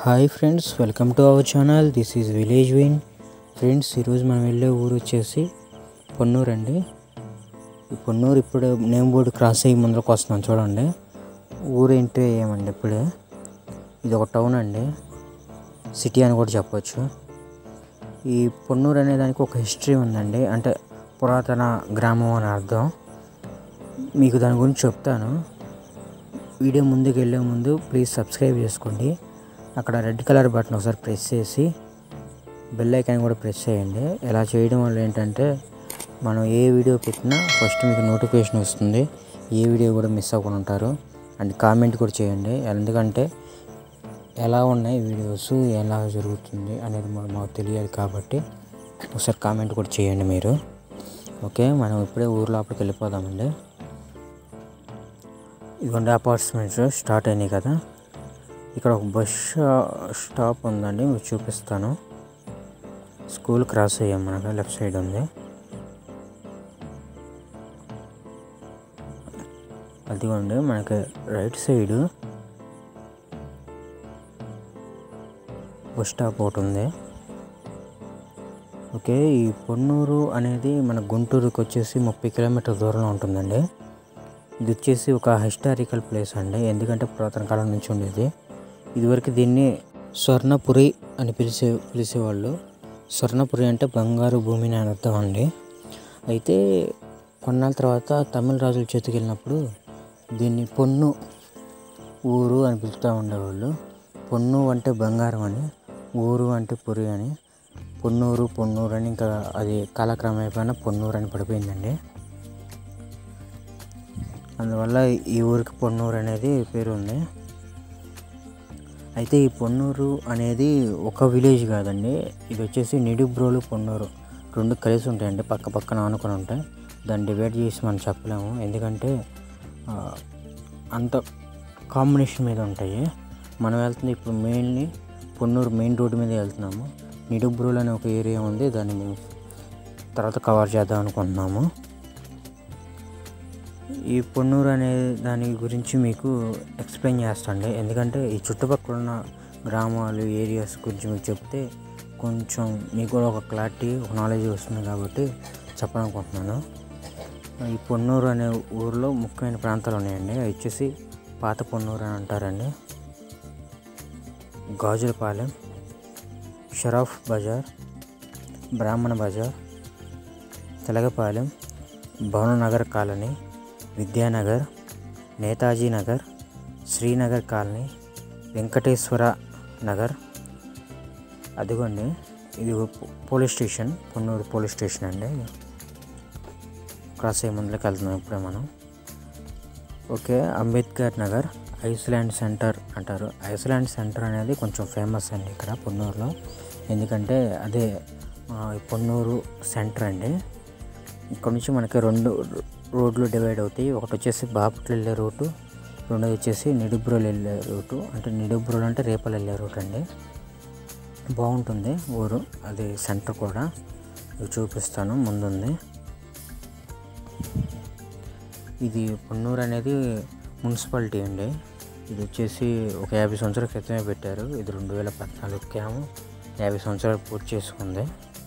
hi friends welcome to our channel this is village win friends ఈరోజు మనం వెళ్ళే ఊరు వచ్చేసి పొన్నూరు అండి ఈ పొన్నూరు ఇప్పుడు నేమ్ బోర్డు క్రాస్ అయ్యి ముందరకు వస్తున్నాం చూడండి ఊరు ఎంట్రీ అయ్యామండి ఇప్పుడే ఇది ఒక టౌన్ అండి సిటీ అని కూడా చెప్పొచ్చు ఈ పొన్నూరు అనే దానికి ఒక హిస్టరీ ఉందండి అంటే పురాతన గ్రామం అని అర్థం మీకు దాని గురించి చెప్తాను వీడియో ముందుకు వెళ్ళే ముందు ప్లీజ్ సబ్స్క్రైబ్ చేసుకోండి అక్కడ రెడ్ కలర్ బటన్ ఒకసారి ప్రెస్ చేసి బెల్ ఐకాన్ కూడా ప్రెస్ చేయండి ఇలా చేయడం వల్ల ఏంటంటే మనం ఏ వీడియో పెట్టినా ఫస్ట్ మీకు నోటిఫికేషన్ వస్తుంది ఏ వీడియో కూడా మిస్ అవ్వకుండా ఉంటారు అండ్ కామెంట్ కూడా చేయండి ఎందుకంటే ఎలా ఉన్నాయి వీడియోస్ ఎలా జరుగుతుంది అనేది మా- మాకు తెలియాలి కాబట్టి ఒకసారి కామెంట్ కూడా చేయండి మీరు ఓకే మనం ఇప్పుడే ఊరు లోపలికి వెళ్ళిపోదామండి ఇదిగోండి అపార్ట్మెంట్స్ స్టార్ట్ అయినాయి కదా ఇక్కడ ఒక బస్ స్టాప్ ఉందండి మీకు చూపిస్తాను స్కూల్ క్రాస్ అయ్యాం మనకు లెఫ్ట్ సైడ్ ఉంది అదిగోండి మనకి రైట్ సైడ్ బస్ స్టాప్ ఒకటి ఉంది ఓకే ఈ పొన్నూరు అనేది మన గుంటూరుకి వచ్చేసి ముప్పై కిలోమీటర్ దూరంలో ఉంటుందండి ఇది వచ్చేసి ఒక హిస్టారికల్ ప్లేస్ అండి ఎందుకంటే పురాతన కాలం నుంచి ఉండేది ఇదివరకు దీన్ని స్వర్ణపురి అని పిలిచే పిలిచేవాళ్ళు స్వర్ణపురి అంటే బంగారు భూమిని అని అర్థం అండి అయితే కొన్నాళ్ళ తర్వాత తమిళ రాజుల చేతికి వెళ్ళినప్పుడు దీన్ని పొన్ను ఊరు అని పిలుస్తూ ఉండేవాళ్ళు పొన్ను అంటే బంగారం అని ఊరు అంటే పురి అని పొన్నూరు పొన్నూరు అని ఇంకా అది కాలక్రమం అయిపోయినా పొన్నూరు అని పడిపోయిందండి అందువల్ల ఈ ఊరికి పొన్నూరు అనేది పేరు ఉంది అయితే ఈ పొన్నూరు అనేది ఒక విలేజ్ కాదండి ఇది వచ్చేసి నిడుబ్రోలు పొన్నూరు రెండు కలిసి ఉంటాయండి పక్క పక్కన ఆనుకొని ఉంటాయి దాన్ని డివైడ్ చేసి మనం చెప్పలేము ఎందుకంటే ఆ, అంత కాంబినేషన్ మీద ఉంటాయి మనం వెళ్తుంది ఇప్పుడు మెయిన్లీ పొన్నూరు మెయిన్ రోడ్డు మీద వెళ్తున్నాము నిడుబ్రోలు అనే ఒక ఏరియా ఉంది దాన్ని మేము తర్వాత కవర్ చేద్దాం అనుకుంటున్నాము ఈ పొన్నూరు అనే దాని గురించి మీకు ఎక్స్ప్లెయిన్ చేస్తాండి ఎందుకంటే ఈ చుట్టుపక్కల ఉన్న గ్రామాలు ఏరియాస్ గురించి మీకు చెప్తే కొంచెం మీకు కూడా ఒక క్లారిటీ ఒక నాలెడ్జ్ వస్తుంది కాబట్టి చెప్పాలనుకుంటున్నాను ఈ పొన్నూరు అనే ఊరిలో ముఖ్యమైన ప్రాంతాలు ఉన్నాయండి అవి వచ్చేసి పాత పొన్నూరు అని అంటారండి గాజులపాలెం షరాఫ్ బజార్ బ్రాహ్మణ బజార్ తెలగపాలెం భవననగర్ కాలనీ విద్యానగర్ నేతాజీ నగర్ శ్రీనగర్ కాలనీ వెంకటేశ్వర నగర్ అదిగోండి ఇది పో- police station Ponnuru police station అండి క్రాస్ అయ్యే ముందులోకి వెళ్తున్నాం ఇప్పుడే మనం okay Ambedkar Nagar Iceland centre అంటారు ఐస్లాండ్ సెంటర్ అనేది కొంచెం ఫేమస్ అండి ఇక్కడ పొన్నూరులో ఎందుకంటే అదే ఆ, ఈ పొన్నూరు సెంటర్ అండి ఇక్కడ నుంచి మనకి రెండు రోడ్లు డివైడ్ అవుతాయి ఒకటి వచ్చేసి బాపట్ల వెళ్ళే రూటు రెండోది వచ్చేసి నిడుబ్రోలు వెళ్ళే రూటు అంటే నిడుబ్రోలు అంటే రేపలు వెళ్ళే రూట్ అండి బాగుంటుంది ఊరు అది సెంటర్ కూడా ఇది చూపిస్తాను ముందుంది ఇది పొన్నూరు అనేది మున్సిపాలిటీ అండి ఇది వచ్చేసి ఒక యాభై సంవత్సరాల క్రితమే పెట్టారు ఇది రెండు వేల పద్నాలుగు క్యాము యాభై సంవత్సరాలు పూర్తి చేసుకుంది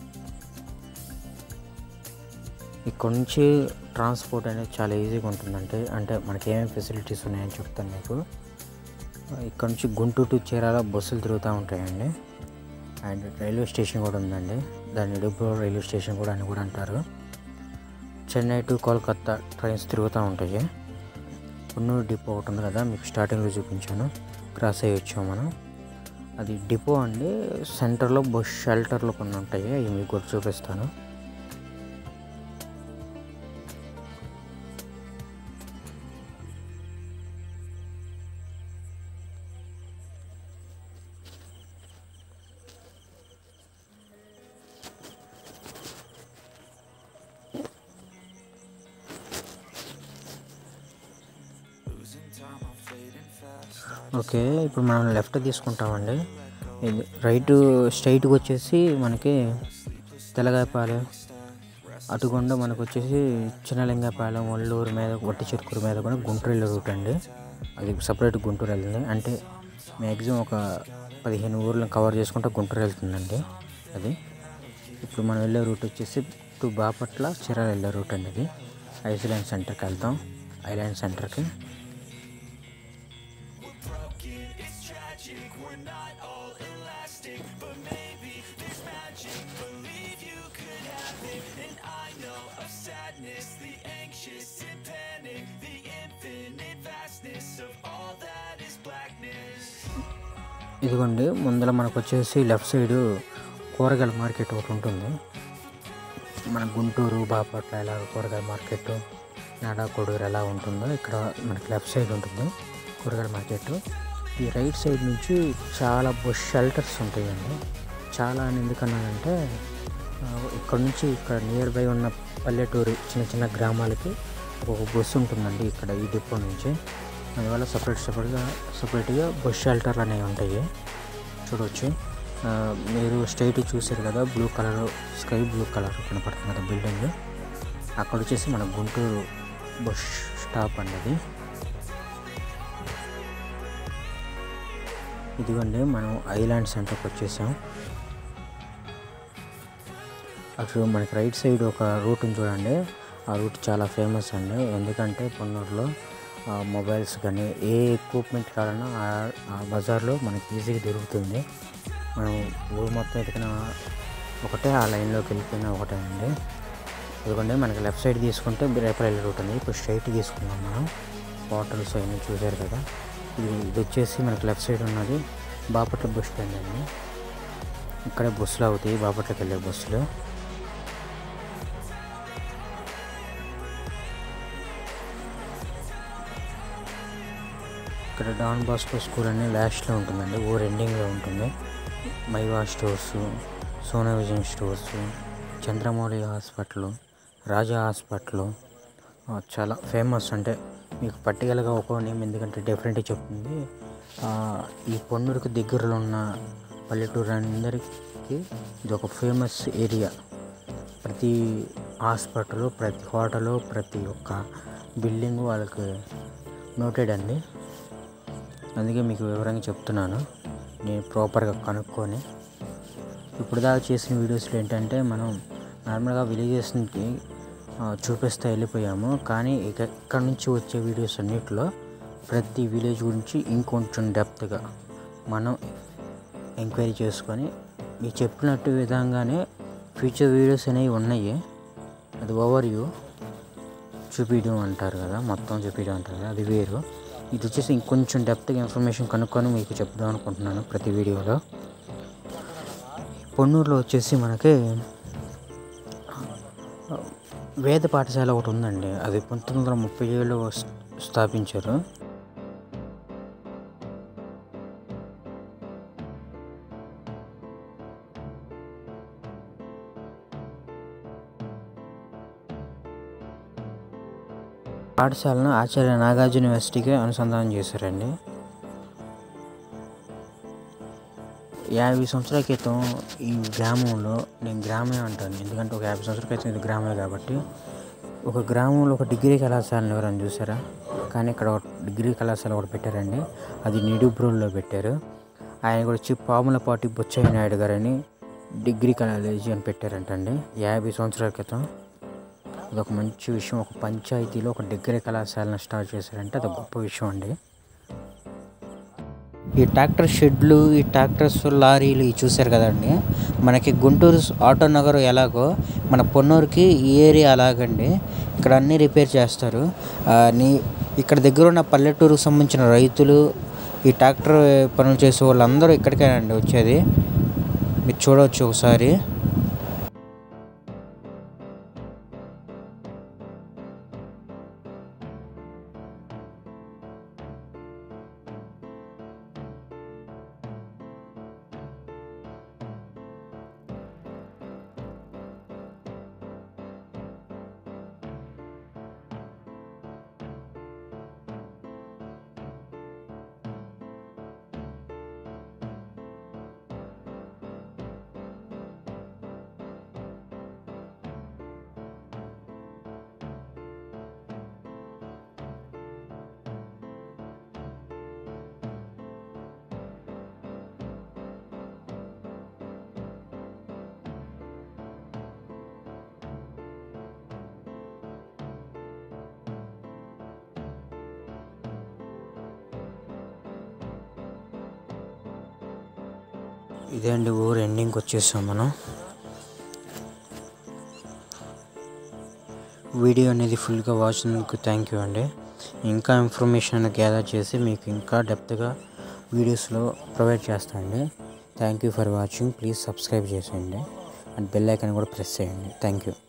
ఇక్కడ నుంచి ట్రాన్స్పోర్ట్ అనేది చాలా ఈజీగా ఉంటుందంటే అంటే మనకి ఏమేమి ఫెసిలిటీస్ ఉన్నాయని చెప్తాను మీకు ఇక్కడ నుంచి గుంటూరు టు చీరాల బస్సులు తిరుగుతూ ఉంటాయండి అండ్ రైల్వే స్టేషన్ కూడా ఉందండి దాన్ని ఇడుపు రైల్వే స్టేషన్ కూడా అని కూడా అంటారు చెన్నై టు కోల్కత్తా ట్రైన్స్ తిరుగుతూ ఉంటాయి పొన్నూరు డిపో ఒకటి ఉంది కదా మీకు స్టార్టింగ్లో చూపించాను క్రాస్ అయ్యి వచ్చాము మనం అది డిపో అండి సెంటర్లో బస్ షెల్టర్లు కొన్ని ఉంటాయి అవి మీకు కూడా చూపిస్తాను ఓకే ఇప్పుడు మనం లెఫ్ట్ తీసుకుంటామండి ఇది రైట్ స్ట్రైట్కి వచ్చేసి మనకి తెలగాయపాలెం అటుగుండా మనకు వచ్చేసి చిన్నలింగపాలెం ఒల్లూరు మీద వట్టి చిరుకూరు మీద కూడా గుంటూరు వెళ్ళే రూట్ అండి అది సపరేట్ గుంటూరు వెళ్ళింది అంటే మ్యాక్సిమం ఒక పదిహేను ఊర్లను కవర్ చేసుకుంటూ గుంటూరు వెళ్తుందండి అది ఇప్పుడు మనం వెళ్ళే రూట్ వచ్చేసి టు బాపట్ల చిరాల వెళ్ళే రూట్ అండి ఇది ఐస్లాండ్ సెంటర్కి వెళ్తాం ఐలాండ్ సెంటర్కి ఇదిగోండి ముందర మనకు వచ్చేసి లెఫ్ట్ సైడ్ కూరగాయల మార్కెట్ ఒకటి ఉంటుంది మన గుంటూరు బాపట్ల ఇలా కూరగాయల మార్కెట్ నాడా కొడూరు ఎలా ఉంటుందో ఇక్కడ మనకి లెఫ్ట్ సైడ్ ఉంటుంది కూరగాయల మార్కెట్ ఈ రైట్ సైడ్ నుంచి చాలా బుష్ షెల్టర్స్ ఉంటాయండి చాలా అని ఎందుకన్నానంటే ఆ, ఇక్కడ నుంచి ఇక్కడ నియర్ బై ఉన్న పల్లెటూరు చిన్న చిన్న గ్రామాలకి ఒక బస్సు ఉంటుందండి ఇక్కడ ఈ డిపో నుంచి అందువల్ల సపరేట్ సపరేట్గా సపరేట్గా బస్ షెల్టర్లు అనేవి ఉంటాయి చూడవచ్చు ఆ, మీరు స్ట్రైట్ చూసారు కదా blue colour sky blue colour కనపడుతుంది కదా బిల్డింగ్ అక్కడ వచ్చేసి మన గుంటూరు బస్ స్టాప్ అండి అది ఇదిగోండి మనం ఐలాండ్ సెంటర్కి వచ్చేసాం అటు మనకి రైట్ సైడ్ ఒక రూట్ ఉంది చూడండి ఆ రూట్ చాలా ఫేమస్ అండి ఎందుకంటే పొన్నూరులో ఆ, మొబైల్స్ కానీ ఏ ఎక్విప్మెంట్ కావాలన్నా ఆ- ఆ బజార్లో మనకి ఈజీగా దొరుకుతుంది మనం ఊరు మొత్తం ఎతికిన ఒకటే ఆ లైన్లోకి వెళ్ళిపోయిన ఒకటే అండి ఎందుకంటే మనకి లెఫ్ట్ సైడ్ తీసుకుంటే రేపల్లి రూట్ ఉంది ఇప్పుడు స్ట్రైట్ తీసుకున్నాం మనం హోటల్స్ అవన్నీ చూసారు కదా ఇది ఇది వచ్చేసి మనకి లెఫ్ట్ సైడ్ ఉన్నది బాపట్ల బస్ స్టాండ్ అండి ఇక్కడే బస్సులు అవుతాయి బాపట్లకి వెళ్ళే బస్సులు ఇక్కడ డాన్ బాస్కో స్కూల్ అనే లాస్ట్లో ఉంటుందండి ఊరు ఎండింగ్లో ఉంటుంది Maiva stores Sona vision stores Chandramouli hospital Raja hospital ఆ, చాలా ఫేమస్ అంటే మీకు పర్టికులర్గా ఒక్కో నేమ్ ఎందుకంటే డిఫరెంట్గా చెప్తుంది ఆ, ఈ పొన్నూరుకు దగ్గరలో ఉన్న పల్లెటూరు అందరికీ ఇది ఒక ఫేమస్ ఏరియా ప్రతి హాస్పిటల్ ప్రతి హోటల్ ప్రతి ఒక్క బిల్డింగ్ వాళ్ళకి నోటెడ్ అండి అందుకే మీకు వివరంగా చెప్తున్నాను నేను ప్రాపర్గా కనుక్కొని ఇప్పుడు దాకా చేసిన వీడియోస్లో ఏంటంటే మనం నార్మల్గా విలేజెస్కి చూపిస్తూ వెళ్ళిపోయాము కానీ ఇక ఇక్కడ నుంచి వచ్చే వీడియోస్ అన్నిటిలో ప్రతి విలేజ్ గురించి ఇంకొంచెం డెప్త్గా మనం ఎంక్వైరీ చేసుకొని మీకు చెప్పినట్టు విధంగానే ఫ్యూచర్ వీడియోస్ అనేవి ఉన్నాయి అది ఓవర్ వ్యూ చూపించడం అంటారు కదా మొత్తం చూపించడం అంటారు కదా అది వేరు ఇది వచ్చేసి ఇంకొంచెం డెప్త్గా ఇన్ఫర్మేషన్ కనుక్కొని మీకు చెప్దాం అనుకుంటున్నాను ప్రతి వీడియోలో పొన్నూరులో వచ్చేసి మనకి ఆ, వేద పాఠశాల ఒకటి ఉందండి అది పంతొమ్మిది వందల ముప్పై ఏడులో స్థాపించారు పాఠశాలను ఆచార్య నాగార్జున యూనివర్సిటీకి అనుసంధానం చేశారండి యాభై సంవత్సరాల క్రితం ఈ గ్రామంలో నేను గ్రామే అంటాను ఎందుకంటే ఒక యాభై సంవత్సరాల క్రితం ఇది గ్రామే కాబట్టి ఒక గ్రామంలో ఒక డిగ్రీ కళాశాలను ఎవరైనా చూసారా కానీ ఇక్కడ ఒక డిగ్రీ కళాశాల ఒకటి పెట్టారండి అది నిడుబ్రోల్లో పెట్టారు ఆయన కూడా వచ్చి పాములపాటి బుచ్చయ్య నాయుడు గారని డిగ్రీ కాలేజీ అని పెట్టారంటండి యాభై సంవత్సరాల క్రితం అదొక మంచి విషయం ఒక పంచాయతీలో ఒక డిగ్రీ కళాశాలను స్టార్ట్ చేశారంటే అది గొప్ప విషయం అండి ఈ ట్రాక్టర్ షెడ్లు ఈ ట్రాక్టర్స్ లారీలు ఇవి చూశారు కదండి మనకి గుంటూరు ఆటో నగర్ ఎలాగో మన పొన్నూరుకి ఈ ఏరియా అలాగండి ఇక్కడ అన్నీ రిపేర్ చేస్తారు ఆ, నీ ఇక్కడ దగ్గర ఉన్న పల్లెటూరుకు సంబంధించిన రైతులు ఈ ట్రాక్టర్ పనులు చేసే వాళ్ళందరూ ఇక్కడికేనండి వచ్చేది మీరు చూడవచ్చు ఒకసారి ఇదే అండి ఊరు ఎండింగ్కి వచ్చేసాం మనం వీడియో అనేది ఫుల్గా వాచ్ చేసినందుకు థ్యాంక్ యూ అండి ఇంకా ఇన్ఫర్మేషన్ గ్యాదర్ చేసి మీకు ఇంకా డెప్త్గా వీడియోస్లో ప్రొవైడ్ చేస్తానండి thank you for watching please subscribe చేసేయండి అండ్ బెల్ ఐకాన్ కూడా ప్రెస్ చేయండి థ్యాంక్ యూ